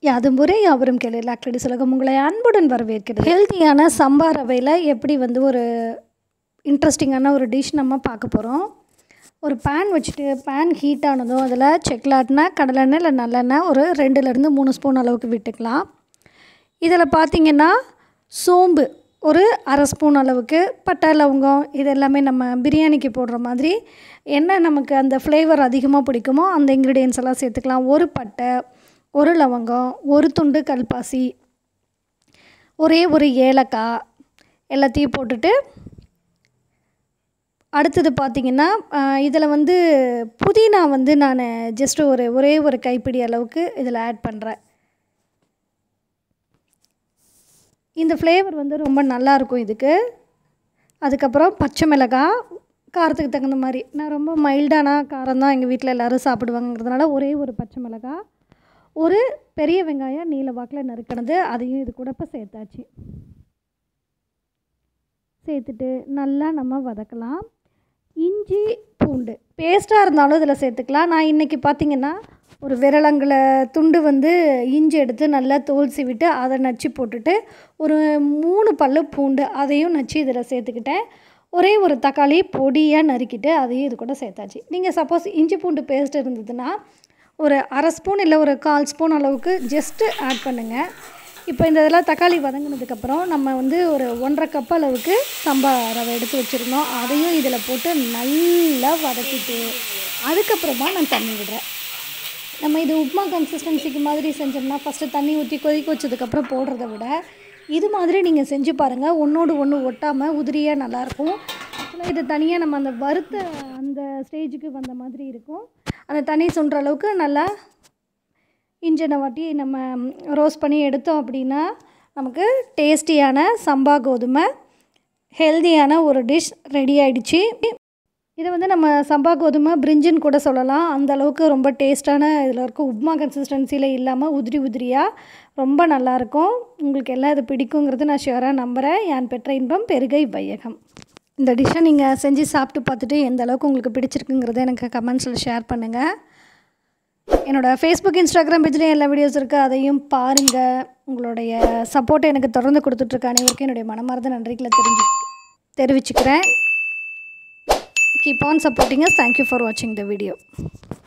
யாதும் முறை யாவரும் கேளு லாக்டடி சுலகம் உங்களை அன்புடன் வரவேற்கிறது ஹெல்த்தியான சம்பா ரவையில் எப்படி வந்து ஒரு இன்ட்ரெஸ்டிங்கான ஒரு டிஷ் நம்ம பார்க்க போகிறோம் ஒரு பேன் வச்சுட்டு பேன் ஹீட் ஆனதும் அதில் செக்லாட்னா கடலெண்ணெய் இல்லை நல்லெண்ணெய் ஒரு ரெண்டுலேருந்து மூணு ஸ்பூன் அளவுக்கு விட்டுக்கலாம் இதில் பார்த்தீங்கன்னா சோம்பு ஒரு அரை ஸ்பூன் அளவுக்கு பட்டை லவங்கம் இது எல்லாமே நம்ம பிரியாணிக்கு போடுற மாதிரி என்ன நமக்கு அந்த ஃப்ளேவர் அதிகமாக பிடிக்குமோ அந்த இன்க்ரீடியன்ஸ் எல்லாம் சேர்த்துக்கலாம் ஒரு பட்டை ஒரு லவங்கம் ஒரு துண்டு கல்பாசி ஒரே ஒரு ஏலக்காய் எல்லாத்தையும் போட்டுட்டு அடுத்தது பார்த்திங்கன்னா இதில் வந்து புதினா வந்து நான் ஜஸ்ட்டு ஒரு ஒரே ஒரு கைப்பிடி அளவுக்கு இதில் ஆட் பண்ணுறேன் இந்த ஃப்ளேவர் வந்து ரொம்ப நல்லாயிருக்கும் இதுக்கு அதுக்கப்புறம் பச்சை மிளகாய் காரத்துக்கு தகுந்த மாதிரி நான் ரொம்ப மைல்டான காரம் தான் எங்கள் வீட்டில் எல்லோரும் சாப்பிடுவாங்கிறதுனால ஒரே ஒரு பச்சை மிளகாய் ஒரு பெரிய வெங்காயம் நீல வாக்கில் நறுக்கினது அதையும் இது கூட இப்போ சேர்த்தாச்சு சேர்த்துட்டு நல்லா நம்ம வதக்கலாம் இஞ்சி பூண்டு பேஸ்ட்டாக இருந்தாலும் இதில் சேர்த்துக்கலாம் நான் இன்றைக்கி பார்த்திங்கன்னா ஒரு விரலங்கில் துண்டு வந்து இஞ்சி எடுத்து நல்லா தோல் சீவிட்டு அதை நச்சு போட்டுட்டு ஒரு மூணு பல்லு பூண்டு அதையும் நச்சு இதில் சேர்த்துக்கிட்டேன் ஒரே ஒரு தக்காளி பொடியாக நறுக்கிட்டு அதையும் இது கூட சேர்த்தாச்சு நீங்கள் சப்போஸ் இஞ்சி பூண்டு பேஸ்ட் இருந்ததுன்னா ஒரு அரை ஸ்பூன் இல்லை ஒரு கால் ஸ்பூன் அளவுக்கு ஜஸ்ட்டு ஆட் பண்ணுங்கள் இப்போ இந்த இதெல்லாம் தக்காளி வதங்கினதுக்கப்புறம் நம்ம வந்து ஒரு ஒன்றரை கப் அளவுக்கு சம்பா ரவை எடுத்து வச்சுருந்தோம் அதையும் இதில் போட்டு நல்லா வதக்கிட்டு அதுக்கப்புறமா நான் தண்ணி விடுறேன் நம்ம இது உப்மா கன்சிஸ்டன்சிக்கு மாதிரி செஞ்சோம்னா ஃபஸ்ட்டு தண்ணி ஊற்றி கொதிக்க வச்சதுக்கப்புறம் போடுறத விட இது மாதிரி நீங்கள் செஞ்சு பாருங்கள் ஒன்றோடு ஒன்று ஒட்டாமல் உதிரியாக நல்லாயிருக்கும் ஆக்சுவலாக இது தனியாக நம்ம அந்த வறுத்த அந்த ஸ்டேஜுக்கு வந்த மாதிரி இருக்கும் அந்த தண்ணி சுண்டுற அளவுக்கு நல்லா இன்ஜினை வாட்டி நம்ம ரோஸ்ட் பண்ணி எடுத்தோம் அப்படின்னா நமக்கு டேஸ்டியான சம்பா கோதுமை ஹெல்தியான ஒரு டிஷ் ரெடி ஆகிடுச்சு இதை வந்து நம்ம சம்பா கோதுமை பிரிஞ்சுன்னு கூட சொல்லலாம் அந்த அளவுக்கு ரொம்ப டேஸ்ட்டான இதில் இருக்கும் உப்மா கன்சிஸ்டன்சியில் இல்லாமல் உதிரி உதிரியாக ரொம்ப நல்லாயிருக்கும் உங்களுக்கு எல்லாம் இது பிடிக்குங்கிறது நான் ஷியராக நம்புகிறேன் யான் பெற்ற இன்பம் பெருகை வையகம் இந்த டிஷ்ஷை நீங்கள் செஞ்சு சாப்பிட்டு பார்த்துட்டு எந்த அளவுக்கு உங்களுக்கு பிடிச்சிருக்குங்கிறத எனக்கு கமெண்ட்ஸில் ஷேர் பண்ணுங்கள் என்னோடய ஃபேஸ்புக் இன்ஸ்டாகிராம் பேஜ்லேயும் எல்லா வீடியோஸ் இருக்குது அதையும் பாருங்கள் உங்களுடைய சப்போர்ட்டை எனக்கு தொடர்ந்து கொடுத்துட்ருக்க அனைவருக்கும் என்னுடைய மனமார்ந்த நன்றிகளை தெரிஞ்சு தெரிவிச்சுக்கிறேன் keep on supporting us thank you for watching the video